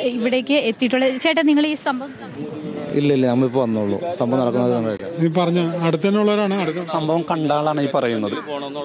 ഇവിടേക്ക് എത്തിയിട്ടുള്ളത് ചേട്ടാ നിങ്ങൾ ഈ സംഭവം ഇല്ല ഇല്ല നമ്മളിപ്പോ വന്നോളൂ സംഭവം നടക്കുന്നത് കണ്ടില്ല നീ പറഞ്ഞ അടുത്ത് തന്നെ ഉള്ളവരാണ് അടുത്ത സംഭവം കണ്ട ആളാണ് ഈ പറയുന്നത്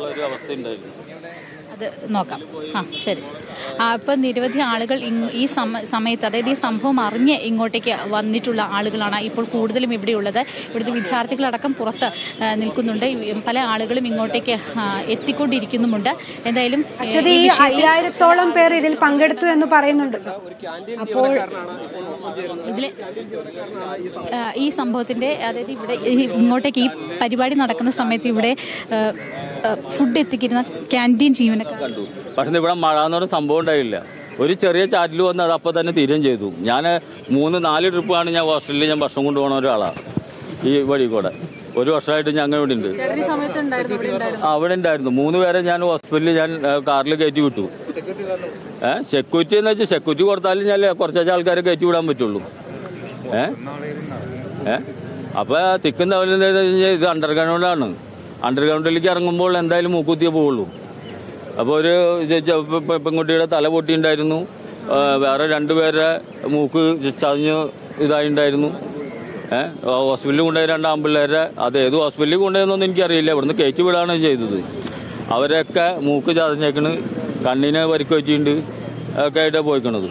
അത് നോക്കാം ആ ശരി ആ, അപ്പം നിരവധി ആളുകൾ ഇങ് ഈ സമ സമയത്ത് അതായത് ഈ സംഭവം അറിഞ്ഞ് ഇങ്ങോട്ടേക്ക് വന്നിട്ടുള്ള ആളുകളാണ് ഇപ്പോൾ കൂടുതലും ഇവിടെയുള്ളത് ഇവിടുത്തെ വിദ്യാർത്ഥികളടക്കം പുറത്ത് ആ, നിൽക്കുന്നുണ്ട് ഈ പല ആളുകളും ഇങ്ങോട്ടേക്ക് ആ, എത്തിക്കൊണ്ടിരിക്കുന്നുമുണ്ട് എന്തായാലും ഏ, അശ്വതി ഈ ഈ വിഷയത്തിൽ അയ്യായിരത്തോളം പേർ ഇതിൽ പങ്കെടുത്തു എന്ന് പറയുന്നുണ്ടല്ലോ അപ്പോൾ ഇതില് ആ, ഈ സംഭവത്തിന്റെ അതായത് ഇവിടെ ഈ ഇങ്ങോട്ടേക്ക് ഈ പരിപാടി നടക്കുന്ന സമയത്ത് ഇവിടെ ആ, ആ, ഫുഡ് എത്തിക്കുന്ന ക്യാൻറ്റീൻ ജീവനക്കാർ കണ്ടു പക്ഷെ ഇവിടെ മഴ എന്ന് പറഞ്ഞ സംഭവം ഉണ്ടായില്ല ഒരു ചെറിയ ചാറ്റിൽ വന്ന് അത് അപ്പോൾ തന്നെ തീരുകയും ചെയ്തു ഞാൻ മൂന്ന് നാല് ട്രിപ്പാണ് ഞാൻ ഹോസ്റ്റലിൽ ഞാൻ ഭക്ഷണം കൊണ്ടുപോകുന്ന ഒരാളാണ് ഈ വഴി കൂടെ ഒരു വർഷമായിട്ട് ഞങ്ങൾ ഇവിടെ ഉണ്ട് ആ അവിടെ ഉണ്ടായിരുന്നു മൂന്ന് പേരെ ഞാൻ ഹോസ്പിറ്റലിൽ ഞാൻ ഏ, കാറിൽ കയറ്റി വിട്ടു ഏഹ് സെക്യൂരിറ്റി എന്ന് വെച്ചാൽ സെക്യൂരിറ്റി കൊടുത്താലും ഞാൻ കുറച്ചേച്ച ആൾക്കാരെ കയറ്റി വിടാൻ പറ്റുള്ളൂ ഏ ഏ അപ്പൊ തിക്കുന്ന ഇത് അണ്ടർഗ്രൗണ്ടാണ് അണ്ടർഗ്രൗണ്ടിലേക്ക് ഇറങ്ങുമ്പോൾ എന്തായാലും മൂക്കുത്തിയേ പോവുള്ളൂ അപ്പോൾ ഒരു ഇത് ചെ- പെ- പെ- പെൺകുട്ടിയുടെ തല പൊട്ടിയിട്ടുണ്ടായിരുന്നു ആ, വേറെ രണ്ടുപേരെ മൂക്ക് ചതഞ്ഞ് ഇതായിട്ടുണ്ടായിരുന്നു ഏഹ് ഹോസ്പിറ്റലിൽ കൊണ്ടുപോയി രണ്ട് ആമ്പിള്ളേരെ അത് ഏത് ഹോസ്പിറ്റലിൽ കൊണ്ടുപോയെന്നൊന്നും എനിക്കറിയില്ല ഇവിടുന്ന് കയറ്റി വിടാണ് ചെയ്തത് അവരൊക്കെ മൂക്ക് ചതഞ്ഞേക്കണ് കണ്ണിന് പരിക്ക് വെച്ചിട്ടുണ്ട് ഒക്കെ ആയിട്ടാണ് പോയിക്കണത്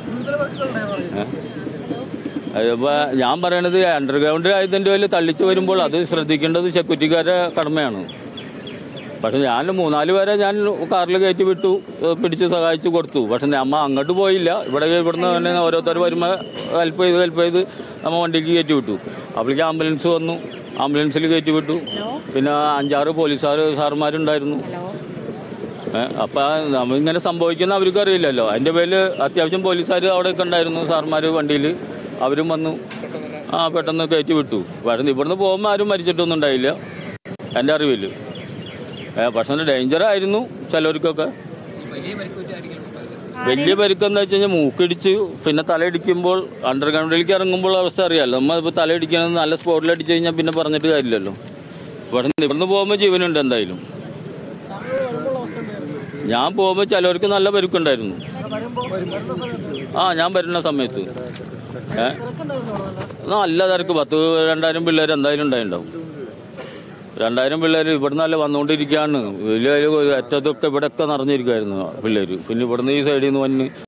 അതിപ്പോ ഞാൻ പറയണത് അണ്ടർഗ്രൗണ്ട് ആയതിന്റെ പേരിൽ തള്ളിച്ച് വരുമ്പോൾ അത് ശ്രദ്ധിക്കേണ്ടത് സെക്യൂരിറ്റിക്കാരുടെ കടമയാണ് പക്ഷെ ഞാൻ മൂന്നാല് പേരെ ഞാൻ കാറിൽ കയറ്റി വിട്ടു ഏഹ് പിടിച്ച് സഹായിച്ചു കൊടുത്തു പക്ഷെ നമ്മ അങ്ങോട്ട് പോയില്ല ഇവിടെ ഇവിടുന്ന് തന്നെ ഓരോരുത്തർ വരുമ്പോൾ ഹെൽപ്പ് ചെയ്ത് ഹെൽപ്പ് ചെയ്ത് നമ്മ വണ്ടിക്ക് കയറ്റി വിട്ടു അപ്പോഴേക്ക് ആംബുലൻസ് വന്നു ആംബുലൻസിൽ കയറ്റി വിട്ടു പിന്നെ അഞ്ചാറ് പോലീസുകാർ സാറുമാരുണ്ടായിരുന്നു ഏഹ് അപ്പൊ നമ്മ ഇങ്ങനെ സംഭവിക്കുന്ന അവർക്ക് അറിയില്ലല്ലോ അതിന്റെ പേരിൽ അത്യാവശ്യം പോലീസുകാർ അവിടെ ഒക്കെ ഉണ്ടായിരുന്നു സാർമാർ വണ്ടിയിൽ അവരും വന്നു ആ പെട്ടെന്ന് കയറ്റി വിട്ടു പക്ഷേ ഇവിടുന്ന് പോകുമ്പോൾ ആരും മരിച്ചിട്ടൊന്നും ഉണ്ടായില്ല എൻ്റെ അറിവിൽ ഏഹ് പക്ഷെ ഡേഞ്ചർ ആയിരുന്നു ചിലർക്കൊക്കെ വലിയ പരിക്കെന്ന് വെച്ച് കഴിഞ്ഞാൽ മൂക്കിടിച്ച് പിന്നെ തലയിടിക്കുമ്പോൾ അണ്ടർഗ്രൗണ്ടിലേക്ക് ഇറങ്ങുമ്പോൾ അവസ്ഥ അറിയാമല്ലോ നമ്മൾ ഇപ്പോൾ തലയിടിക്കണത് നല്ല സ്പോട്ടിൽ അടിച്ചു കഴിഞ്ഞാൽ പിന്നെ പറഞ്ഞിട്ട് കാര്യമില്ലല്ലോ പക്ഷെ ഇവിടുന്ന് പോകുമ്പോൾ ജീവനുണ്ട് എന്തായാലും ഞാൻ പോകുമ്പോൾ ചിലവർക്ക് നല്ല പരുക്കുണ്ടായിരുന്നു ആ ഞാൻ വരുന്ന സമയത്ത് ഏ നല്ല തിരക്ക് പത്ത് രണ്ടായിരം പിള്ളേർ എന്തായാലും ഉണ്ടായിട്ടുണ്ടാവും രണ്ടായിരം പിള്ളേർ ഇവിടുന്ന് അല്ല വന്നുകൊണ്ടിരിക്കുകയാണ് വലിയ അറ്റത്തൊക്കെ ഇവിടെയൊക്കെ നിറഞ്ഞിരിക്കുമായിരുന്നു പിള്ളേർ പിന്നെ ഇവിടുന്ന് ഈ സൈഡിൽ നിന്ന് വന്ന്